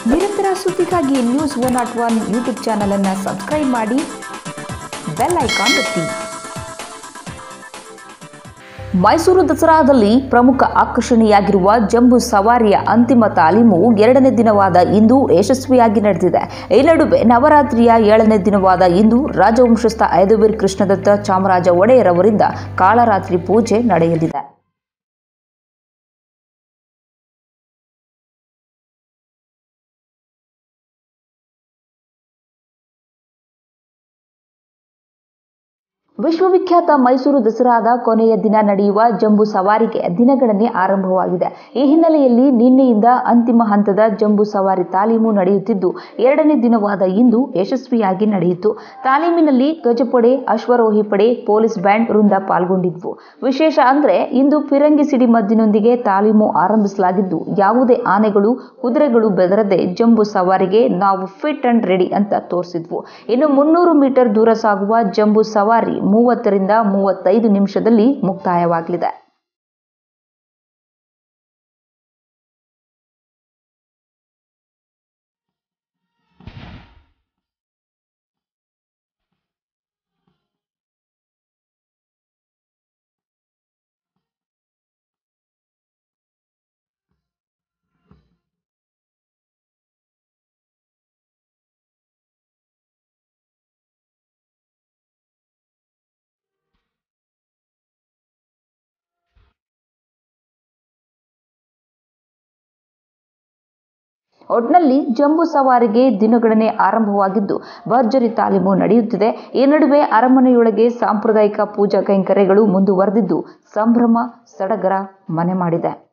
ನಿರಂತರ ಸುದ್ದಿಗಾಗಿ news one not one YouTube ಚಾನಲನ್ನು ಸಬ್ಸ್ಕ್ರೈಬ್ ಮಾಡಿ ಬೆಲ್ ಐಕಾನ್ ಒತ್ತಿ ಮೈಸೂರು ದಸರಾದಲ್ಲಿ ಪ್ರಮುಖ ಆಕರ್ಷಣೆಯಾಗಿರುವ ಜಂಬೂ ಸವಾರಿಯ ಅಂತಿಮ ತಾಲೀಮು ಎರಡನೇ ದಿನವಾದ ಇಂದು ಯಶಸ್ವಿಯಾಗಿ ನಡೆದಿದೆ ಈ ನಡುವೆ ನವರಾತ್ರಿಯ ಏಳನೇ ದಿನವಾದ ಇಂದು ರಾಜವಂಶಸ್ಥ ಐದುವೀರ್ ಕೃಷ್ಣದತ್ತ ಚಾಮರಾಜ ಒಡೆಯರ್ ಅವರಿಂದ ಕಾಳರಾತ್ರಿ ಪೂಜೆ ನಡೆಯಲಿದೆ ವಿಶ್ವವಿಖ್ಯಾತ ಮೈಸೂರು ದಸರಾದ ಕೊನೆಯ ದಿನ ನಡೆಯುವ ಜಂಬೂ ಸವಾರಿಗೆ ದಿನಗಣನೆ ಆರಂಭವಾಗಿದೆ ಈ ಹಿನ್ನೆಲೆಯಲ್ಲಿ ನಿನ್ನೆಯಿಂದ ಅಂತಿಮ ಹಂತದ ಜಂಬೂ ಸವಾರಿ ತಾಲೀಮು ನಡೆಯುತ್ತಿದ್ದು ಎರಡನೇ ದಿನವಾದ ಇಂದು ಯಶಸ್ವಿಯಾಗಿ ನಡೆಯಿತು ತಾಲೀಮಿನಲ್ಲಿ ಗಜಪಡೆ ಅಶ್ವರೋಹಿ ಪಡೆ ಪೊಲೀಸ್ ಬ್ಯಾಂಡ್ ವೃಂದ ಪಾಲ್ಗೊಂಡಿದ್ವು ವಿಶೇಷ ಅಂದ್ರೆ ಇಂದು ಫಿರಂಗಿ ಸಿಡಿ ಮದ್ದಿನೊಂದಿಗೆ ತಾಲೀಮು ಆರಂಭಿಸಲಾಗಿದ್ದು ಯಾವುದೇ ಆನೆಗಳು ಕುದುರೆಗಳು ಬೆದರದೆ ಜಂಬೂ ಸವಾರಿಗೆ ನಾವು ಫಿಟ್ ಅಂಡ್ ರೆಡಿ ಅಂತ ತೋರಿಸಿದ್ವು ಇನ್ನು ಮುನ್ನೂರು ಮೀಟರ್ ದೂರ ಸಾಗುವ ಜಂಬೂ ಸವಾರಿ ಮೂವತ್ತರಿಂದ ಮೂವತ್ತೈದು ನಿಮಿಷದಲ್ಲಿ ಮುಕ್ತಾಯವಾಗಲಿದೆ ಒಟ್ನಲ್ಲಿ ಜಂಬೂ ಸವಾರಿಗೆ ದಿನಗಣನೆ ಆರಂಭವಾಗಿದ್ದು ಭರ್ಜರಿ ತಾಲೀಮು ನಡೆಯುತ್ತಿದೆ ಈ ನಡುವೆ ಅರಮನೆಯೊಳಗೆ ಸಾಂಪ್ರದಾಯಿಕ ಪೂಜಾ ಕೈಂಕರ್ಯಗಳು ಮುಂದುವರೆದಿದ್ದು ಸಂಭ್ರಮ ಸಡಗರ ಮನೆ ಮಾಡಿದೆ